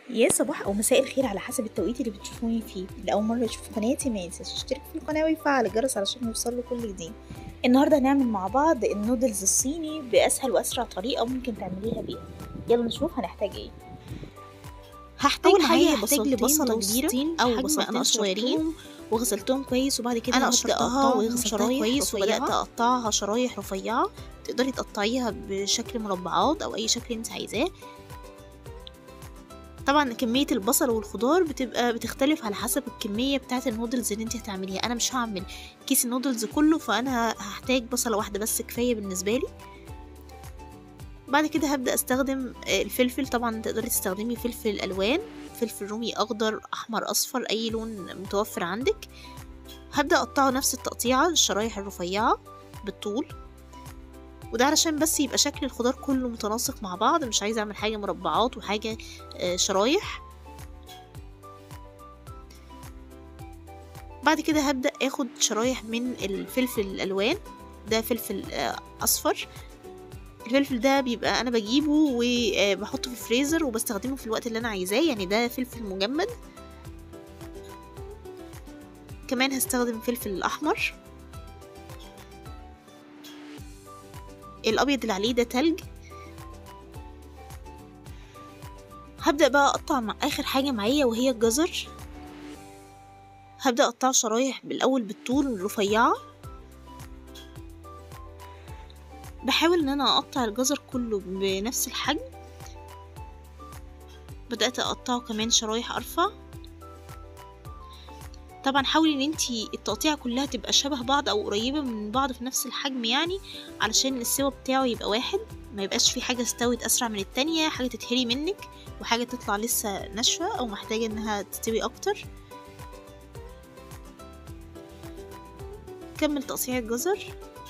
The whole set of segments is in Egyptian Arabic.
يا صباح او مساء الخير على حسب التوقيت اللي بتشوفوني فيه اللي اول مره يشوف قناتي ما ينساش يشترك في القناه ويفعل الجرس علشان يوصله كل جديد النهارده هنعمل مع بعض النودلز الصيني باسهل واسرع طريقه ممكن تعمليها بيها يلا نشوف هنحتاج ايه هحتاج أول معايا حاجة هحتاج بصلتين لبصلة كبيرة متوسطين أو حجم بصلتين أنا صغيرين قشرتهم وغسلتهم كويس وبعد كده أنا هبدأ قشرتها أقطعهم وغسلتها شرايح كويس وبدأت رفيعة. أقطعها شرايح رفيعة تقدري تقطعيها بشكل مربعات أو أي شكل انت عايزاه طبعا كمية البصل والخضار بتبقى بتختلف على حسب الكمية بتاعة النودلز اللي انت هتعمليها أنا مش هعمل كيس النودلز كله فأنا هحتاج بصلة واحدة بس كفاية بالنسبة لي بعد كده هبدأ استخدم آه، الفلفل طبعا تقدري تستخدمي فلفل ألوان فلفل رومي أخضر أحمر أصفر أي لون متوفر عندك هبدأ أقطعه نفس التقطيعة الشرايح الرفيعة بالطول وده علشان بس يبقى شكل الخضار كله متناسق مع بعض مش عايزة أعمل حاجة مربعات وحاجة آه، شرايح بعد كده هبدأ اخد شرايح من الفلفل الألوان ده فلفل آه، أصفر الفلفل ده بيبقى أنا بجيبه وبحطه في الفريزر وبستخدمه في الوقت اللي أنا عايزاه يعني ده فلفل مجمد كمان هستخدم فلفل الأحمر الأبيض اللي عليه ده تلج هبدأ بقى أقطع مع آخر حاجة معايا وهي الجزر هبدأ أقطعه شرايح بالأول بالطول الرفيعة بحاول إن أنا أقطع الجزر كله بنفس الحجم بدأت أقطعه كمان شرايح أرفع طبعا حاولي ان انتي التقطيعة كلها تبقى شبه بعض او قريبة من بعض في نفس الحجم يعني علشان السوا بتاعه يبقى واحد ما يبقاش في حاجة استوت اسرع من التانية حاجة تتهري منك وحاجة تطلع لسه ناشفة او محتاجة انها تستوي اكتر كمل تقطيع الجزر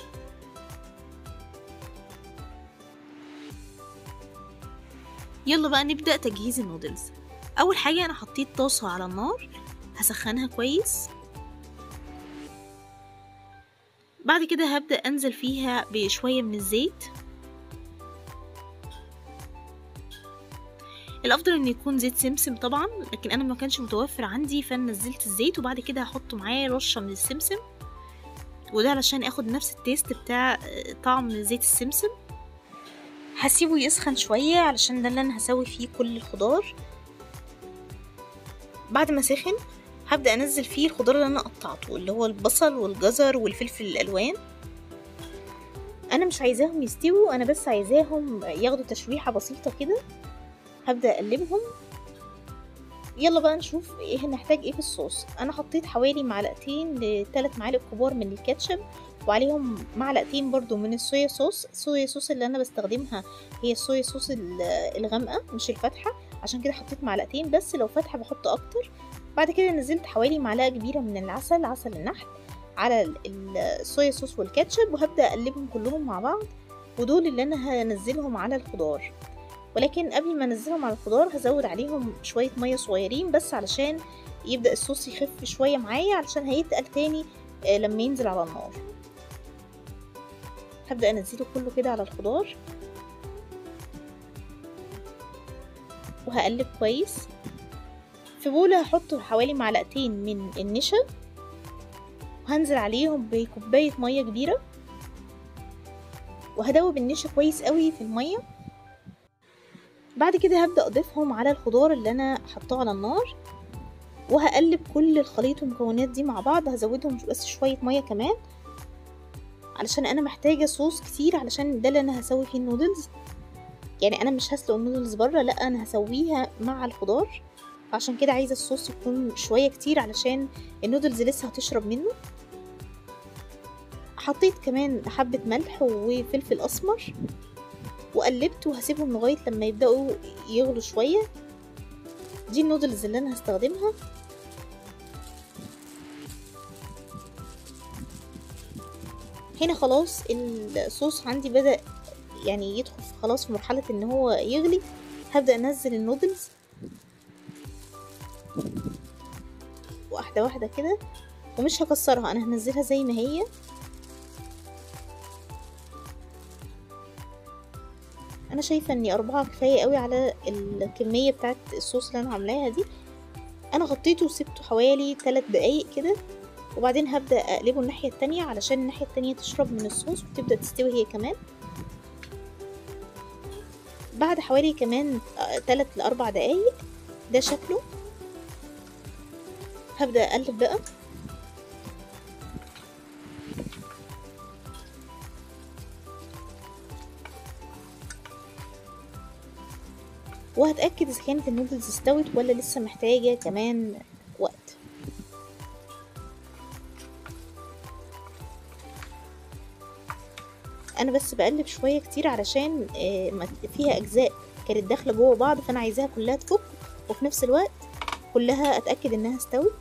يلا بقى نبدأ تجهيز النودلز اول حاجة انا حطيت طاسة على النار هسخنها كويس بعد كده هبدأ أنزل فيها بشوية من الزيت الأفضل إن يكون زيت سمسم طبعا لكن أنا ما كانش متوفر عندي فأنا نزلت الزيت وبعد كده هحط معاه رشة من السمسم وده علشان اخد نفس التيست بتاع آه، طعم زيت السمسم هسيبه يسخن شوية علشان ده اللي أنا هسوي فيه كل الخضار بعد ما سخن هبدأ أنزل فيه الخضار اللي أنا قطعته اللي هو البصل والجزر والفلفل الألوان أنا مش عايزاهم يستووا أنا بس عايزاهم ياخدوا تشويحة بسيطة كده هبدأ أقلبهم يلا بقى نشوف ايه هنحتاج ايه في الصوص انا حطيت حوالي معلقتين لثلاث معالق كبار من الكاتشب وعليهم معلقتين برضو من الصويا صوص الصويا صوص اللي انا بستخدمها هي الصويا صوص ال- الغامقه مش الفاتحه عشان كده حطيت معلقتين بس لو فاتحه بحط اكتر بعد كده نزلت حوالي معلقه كبيره من العسل عسل النحل على ال- ال- الصويا صوص والكاتشب وهبدا اقلبهم كلهم مع بعض ودول اللي انا هنزلهم على الخضار ولكن قبل ما انزلهم على الخضار هزود عليهم شويه ميه صغيرين بس علشان يبدا الصوص يخف شويه معايا علشان هيتقل تاني آه، لما ينزل على النار هبدا انزله كله كده على الخضار وهقلب كويس في بولة هحط حوالي معلقتين من النشا وهنزل عليهم بكوباية مية كبيرة وهدوب النشا كويس قوي في المية بعد كده هبدأ أضيفهم على الخضار اللي أنا حطاه على النار وهقلب كل الخليط والمكونات دي مع بعض هزودهم بس شوية مية كمان علشان أنا محتاجة صوص كتير علشان ده اللي أنا هسوي فيه النودلز يعني أنا مش هسلق النودلز بره لأ أنا هسويها مع الخضار عشان كده عايزة الصوص يكون شوية كتير علشان النودلز لسه هتشرب منه حطيت كمان حبة ملح وفلفل أسمر وقلبت وهسيبهم لغاية لما يبدأوا يغلوا شوية دي النودلز اللي أنا هستخدمها هنا خلاص الصوص عندي بدأ يعني يدخل في- خلاص في مرحلة ان هو يغلي هبدأ انزل النودلز واحدة واحدة كده ومش هكسرها انا هنزلها زي ما هي انا شايفه اني اربعة كفايه قوي على الكميه بتاعت الصوص اللي انا عاملاها دي انا غطيته وسبته حوالي 3 دقايق كده وبعدين هبدا اقلبه الناحيه التانية علشان الناحيه التانية تشرب من الصوص وتبدا تستوي هي كمان بعد حوالي كمان 3 ل 4 دقايق ده شكله هبدا اقلب بقى وهتأكد إذا كانت النودلز استوت ولا لسه محتاجة كمان وقت أنا بس بقلب شوية كتير علشان فيها أجزاء كانت داخلة جوه بعض فأنا عايزاها كلها تفك وفي نفس الوقت كلها أتأكد إنها استوت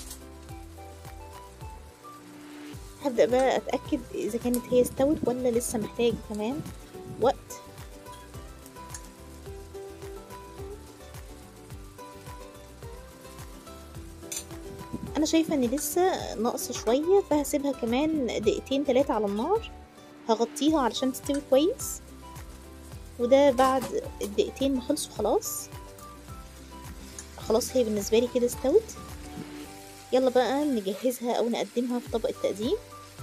هبدأ بقى أتأكد إذا كانت هي استوت ولا لسه محتاجة كمان وقت انا شايفه ان لسه ناقص شويه فهسيبها كمان دقيقتين تلاتة على النار هغطيها علشان تستوي كويس وده بعد الدقيقتين ما خلصوا خلاص خلاص هي بالنسبه لي كده استوت يلا بقى نجهزها او نقدمها في طبق التقديم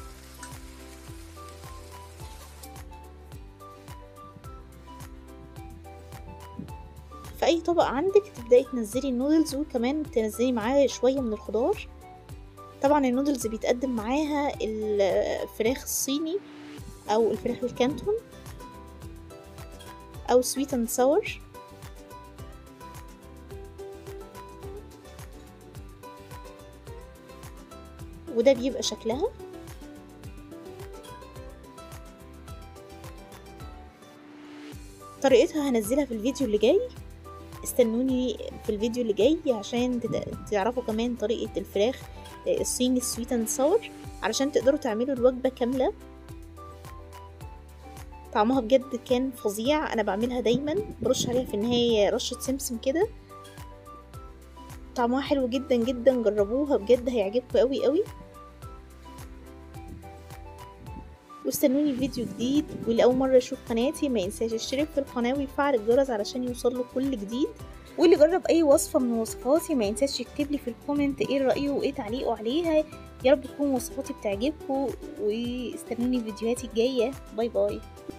في اي طبق عندك تبداي تنزلي النودلز وكمان تنزلي معاه شويه من الخضار طبعا النودلز بيتقدم معاها الفراخ الصيني او الفراخ الكانتون او سويت اند ساور وده بيبقى شكلها طريقتها هنزلها في الفيديو اللي جاي استنوني في الفيديو اللي جاي عشان تعرفوا كمان طريقة الفراخ الصيني السويت اند ساور علشان تقدروا تعملوا الوجبة كاملة طعمها بجد كان فظيع انا بعملها دايما برش عليها في النهاية رشة سمسم كده طعمها حلو جدا جدا جربوها بجد هيعجبكم قوي قوي واستنوني في فيديو جديد واللي اول مره يشوف قناتي ما ينساش يشترك في القناه ويفعل الجرس علشان يوصله كل جديد واللي جرب اي وصفه من وصفاتي ما ينساش يكتب لي في الكومنت ايه رايه وايه تعليقه عليها يا رب تكون وصفاتي بتعجبكم واستنوني في فيديوهاتي الجايه باي باي